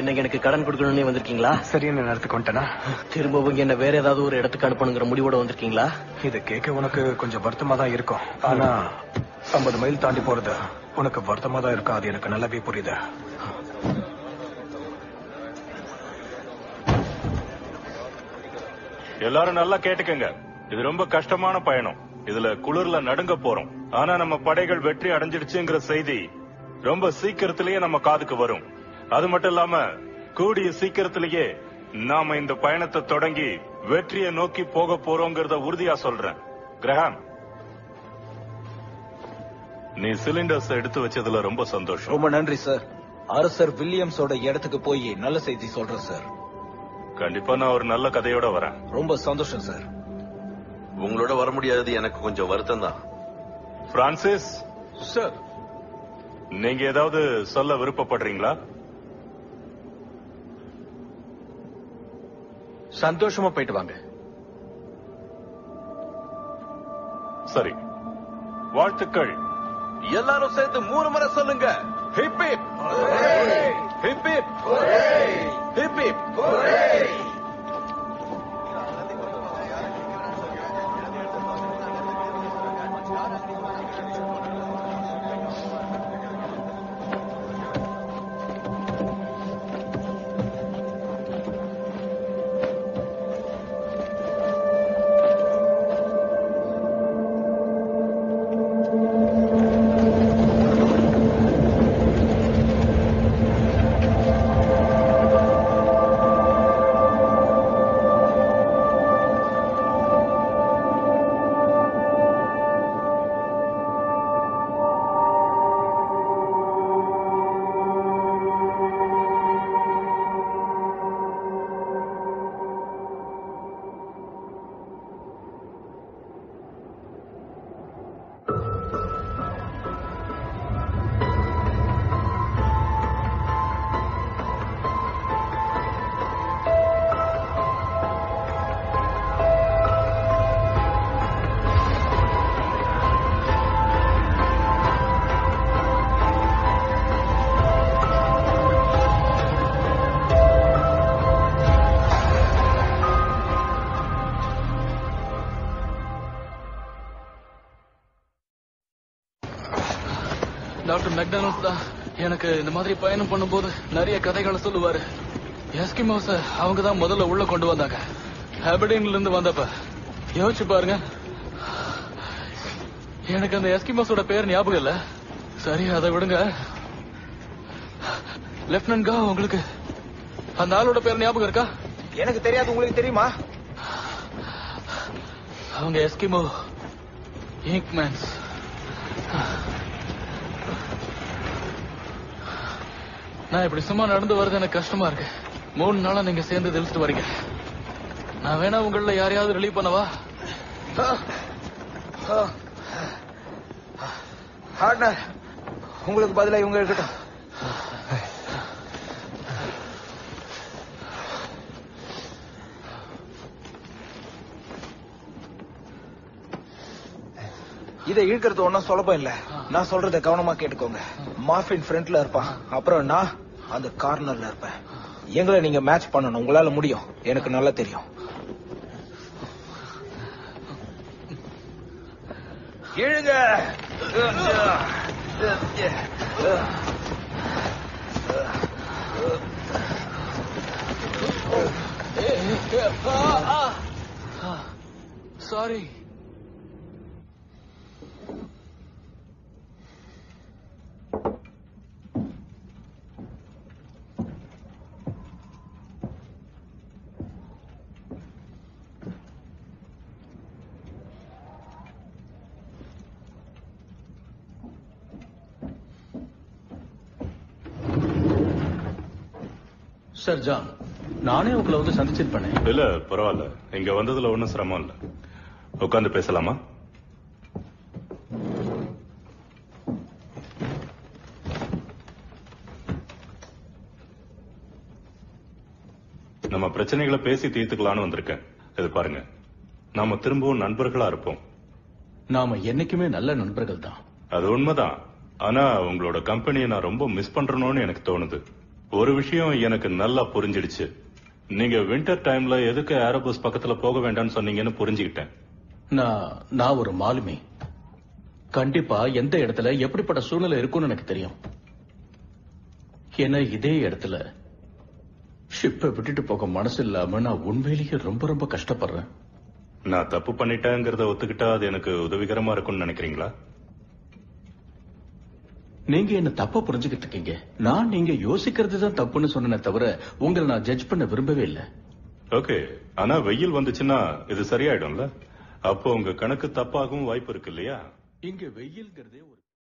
என்னங்க எனக்கு கடன் கொடுக்கணும்னு வந்திருக்கீங்களா சரியான நேரத்துக்கு வந்துட்டேனா திரும்பவும் என்ன வேற ஏதாவது ஒரு இடத்துக்கு அனுப்பணுங்கிற முடிவோட வந்திருக்கீங்களா இது கேட்க உனக்கு கொஞ்சம் வருத்தமா தான் இருக்கும் ஆனா ஐம்பது மைல் தாண்டி போறது உனக்கு வருத்தமா தான் இருக்கும் அது எனக்கு நல்லாவே புரியுது எல்லாரும் நல்லா கேட்டுக்கங்க இது ரொம்ப கஷ்டமான பயணம் இதுல குளிர்ல நடுங்க போறோம் ஆனா நம்ம படைகள் வெற்றி அடைஞ்சிடுச்சுங்கிற செய்தி ரொம்ப சீக்கிரத்திலேயே நம்ம காதுக்கு வரும் அது மட்டும் இல்லாம கூடிய சீக்கிரத்திலேயே நாம இந்த பயணத்தை தொடங்கி வெற்றியை நோக்கி போக போறோங்கிறத உறுதியா சொல்றேன் கிரஹாம் நீ சிலிண்டர்ஸ் எடுத்து வச்சதுல ரொம்ப சந்தோஷம் ரொம்ப நன்றி சார் அரசர் வில்லியம்ஸோட இடத்துக்கு போய் நல்ல செய்தி சொல்றேன் சார் கண்டிப்பா நான் ஒரு நல்ல கதையோட வரேன் ரொம்ப சந்தோஷம் சார் உங்களோட வர முடியாதது எனக்கு கொஞ்சம் வருத்தம் தான் பிரான்சிஸ் சார் நீங்க ஏதாவது சொல்ல விருப்பப்படுறீங்களா சந்தோஷமா போயிட்டு வாங்க சரி வாழ்த்துக்கள் எல்லாரும் சேர்ந்து மூணு முறை சொல்லுங்க hip hip hip hip hip hip doctor McDonald's தான் எனக்கு இந்த மாதிரி பயணம் பண்ணும்போது நிறைய கதைகளை சொல்லுவாரு எஸ்கிமோஸ அவங்க தான் முதல்ல உள்ள கொண்டு வந்தாங்க ஹெபடின்ல இருந்து வந்தப்ப யோசிச்சு பாருங்க எனக்கு அந்த எஸ்கிமோஸோட பேர் ஞாபகம் இல்ல சரி அதை விடுங்க லெப்டினன்ட் கா உங்களுக்கு அந்த ஆளோட பேர் ஞாபகம் இருக்கா எனக்கு தெரியாது உங்களுக்கு தெரியுமா அவங்க எஸ்கிமோ இங்க்மேன்ஸ் நான் இப்படி சும்மா நடந்து வர்றது எனக்கு கஷ்டமா இருக்கு மூணு நாளா நீங்க சேர்ந்து தெளிச்சுட்டு வரீங்க நான் வேணா உங்கள யாரையாவது ரிலீவ் பண்ணவா ஹார்ட்னர் உங்களுக்கு பதிலா இவங்க இருக்கட்டும் இதை இழுக்கிறது ஒன்னும் சுலபம் இல்ல நான் சொல்றத கவனமா கேட்டுக்கோங்க மார்பின் ஃப்ரண்ட்ல இருப்பான் அப்புறம் நான் அந்த கார்னர்ல இருப்பேன் எங்களை நீங்க மேட்ச் பண்ணணும் உங்களால முடியும் எனக்கு நல்லா தெரியும் இழுங்க சாரி சார் ஜான் நானே உங்களை வந்து சந்திச்சிருப்பேனே இல்ல பரவாயில்ல இங்க வந்ததுல ஒண்ணும் சிரமம் இல்ல உட்காந்து பேசலாமா நம்ம பிரச்சனைகளை பேசி தீர்த்துக்கலாம்னு வந்திருக்கேன் இது பாருங்க நாம திரும்பவும் நண்பர்களா இருப்போம் நாம என்னைக்குமே நல்ல நண்பர்கள் தான் அது உண்மைதான் ஆனா உங்களோட கம்பெனியை நான் ரொம்ப மிஸ் பண்றேனோன்னு எனக்கு தோணுது ஒரு விஷயம் எனக்கு நல்லா புரிஞ்சிடுச்சு நீங்க வின்டர் டைம்ல எதுக்கு ஏரோபஸ் பக்கத்துல போக வேண்டாம்னு சொன்னீங்கன்னு புரிஞ்சுக்கிட்டேன் நான் நான் ஒரு மாலுமி கண்டிப்பா எந்த இடத்துல எப்படிப்பட்ட சூழ்நிலை இருக்கும்னு எனக்கு தெரியும் ஏன்னா இதே இடத்துல ஷிப்பை விட்டுட்டு போக மனசு இல்லாம நான் உண்மையிலேயே ரொம்ப ரொம்ப கஷ்டப்படுறேன் நான் தப்பு பண்ணிட்டேங்கிறத ஒத்துக்கிட்டா அது எனக்கு உதவிகரமா இருக்கும்னு நினைக்கிறீங்களா நீங்க என்ன தப்பா புரிஞ்சுக்கிட்டு இருக்கீங்க நான் நீங்க யோசிக்கிறது தான் தப்புன்னு சொன்னேனே தவிர உங்களை நான் ஜட்ஜ் பண்ண விரும்பவே இல்லை ஓகே ஆனா வெயில் வந்துச்சுன்னா இது சரியாயிடும்ல அப்போ உங்க கணக்கு தப்பாகவும் வாய்ப்பு இருக்கு இல்லையா இங்க வெயில்ங்கிறதே ஒரு